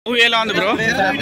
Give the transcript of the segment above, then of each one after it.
Movie ఎలా ఉంది bro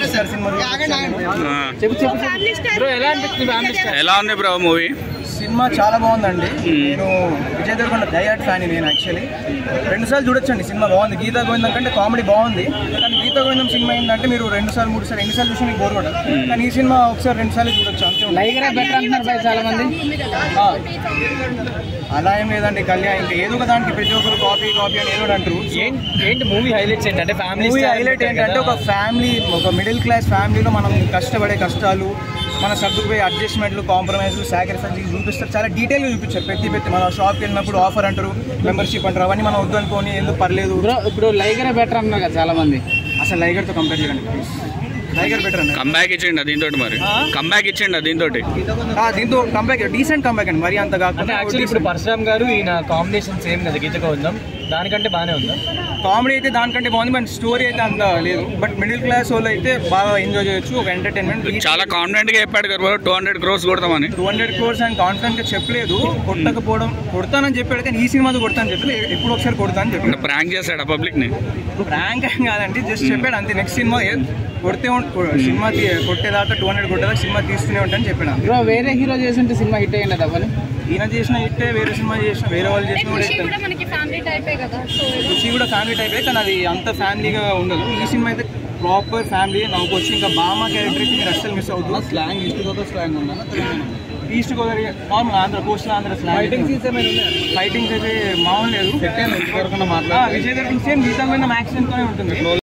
ఆ, బ్రో ఎలా అనిపిస్తుంది ఫ్యామిలీ స్టార్ ఎలా ఉంది బ్రో మూవీ సినిమా చాలా బాగుందండి నేను విజయ్ దేవరకొండ డైహార్ట్ ఫ్యాన్ నేను యాక్చువల్లీ రెండు సార్లు చూడొచ్చండి సినిమా బాగుంది గీతా గోవిందం కంటే కామెడీ బాగుంది కానీ గీతా గోవిందం సినిమా ఏంటంటే మీరు రెండు సార్లు మూడు సార్లు ఎన్ని సార్లు చూసినా మీకు బోర్ కొట్టదు కానీ ఈ సినిమా ఒకసారి రెండు సార్లు చూడొచ్చు అంతే ఉంటుంది. లైగరా బెటర్ అంటున్నారు భయ చాలా మంది ఆ, అలా ఏం లేదండి కళ్యాణ్ ఇంకా ఏదో ఒక దానికి ప్రతి ఒక్కరు కాపీ కాపీ అని ఏదో ఒకటి అంటారు ఏంటి ఏంటి మూవీ హైలైట్స్ ఏంటంటే ఫ్యామిలీ మూవీ హైలైట్ ఏంటంటే ఒక ఫ్యామిలీ ఒక మిడిల్ క్లాస్ ఫ్యామిలీలో మనం కష్టపడే కష్టాలు మన సర్దుకుపోయే అడ్జస్ట్మెంట్లు కాంప్రమైజ్ సాక్రిఫైస్ చూపిస్తారు చాలా డీటెయిల్గా చూపించారు ప్రతి ప్రతి మన షాప్కి వెళ్ళినప్పుడు ఆఫర్ అంటారు మెంబర్షిప్ అంటారు అవన్నీ మనం వద్దు అనుకోని ఎందుకు పర్లేదు బ్రో ఇప్పుడు లైగరా బెటర్ అంటున్నారు కదా చాలా మంది అసలు లైగర్తో కంపేర్ చేయండి ప్లీజ్ లైగర్ బెటర్ అండి కంబ్యాక్ ఇచ్చిండ దీంతో మరి కంబ్యాక్ ఇచ్చిండ దీంతో ఆ, దీంతో కంబ్యాక్ డీసెంట్ కంబ్యాక్ అండి మరీ అంత అంటే కాకుండా యాక్చువల్లీ ఇప్పుడు పరశురామ్ గారు ఈయన కాంబినేషన్ సేమ్ కదా గీత గోవిందం దానికంటే బాగానే ఉందా కామెడీ అయితే దానికంటే బాగుంది బట్ స్టోరీ అయితే అంత లేదు బట్ మిడిల్ క్లాస్ వాళ్ళు అయితే బాగా ఎంజాయ్ చేయొచ్చు ఒక ఎంటర్టైన్మెంట్ చాలా కాన్ఫిడెంట్ గా చెప్పాడు కదా బ్రో టూ హండ్రెడ్ క్రోర్స్ కొడతామని టూ హండ్రెడ్ క్రోర్స్ అని కాన్ఫిడెంట్ గా చెప్పలేదు కొట్టకపోవడం కొడతానని చెప్పాడు కానీ ఈ సినిమాతో కొడతానని చెప్పి ఎప్పుడు ఒకసారి కొడతానని చెప్పాడు ప్రాంక్ చేశాడు పబ్లిక్ ని ర్యాంక్ ఏం కాదండి జస్ట్ చెప్పాడు అంతే నెక్స్ట్ సినిమా ఏ- కొడితే ఉం- కొ- సినిమా తీ- కొట్టేదాకా టూ హండ్రెడ్ కొట్టేదాకా సినిమా తీస్తూనే ఉంటాను చెప్పాడు అంతే. బ్రో వేరే హీరో చేస్తుంటే సినిమా హిట్ అయ్యింది అవ్వని ఈయన చేసిన ఇట్టే వేరే సినిమా చేసిన వేరే వాళ్ళు చేసిన కూడా ఖుషి ఇష్టం కూడా మనకి ఫ్యామిలీ టైపే కదా సో ఖుషి కూడా ఫ్యామిలీ టైపే కానీ అది అంత ఫ్యామిలీగా ఉండదు ఈ సినిమా అయితే ప్రాపర్ ఫ్యామిలీ నవ్వుకోవచ్చు ఇంకా బామ్మ క్యారెక్టర్ అయితే మీరు అస్సలు మిస్ అవుతుంది స్లాంగ్ ఈస్ట్ గోదావరి స్లాంగ్ ఉందా east Godavari normal Andhra coastal Andhra slang fighting scenes ఏమైనా ఫైటింగ్స్ అయితే మామూలు లేదు విజయ్ దగ్గర సేమ్ గీతం మీద మ్యాక్సిమం తోనే ఉంటుంది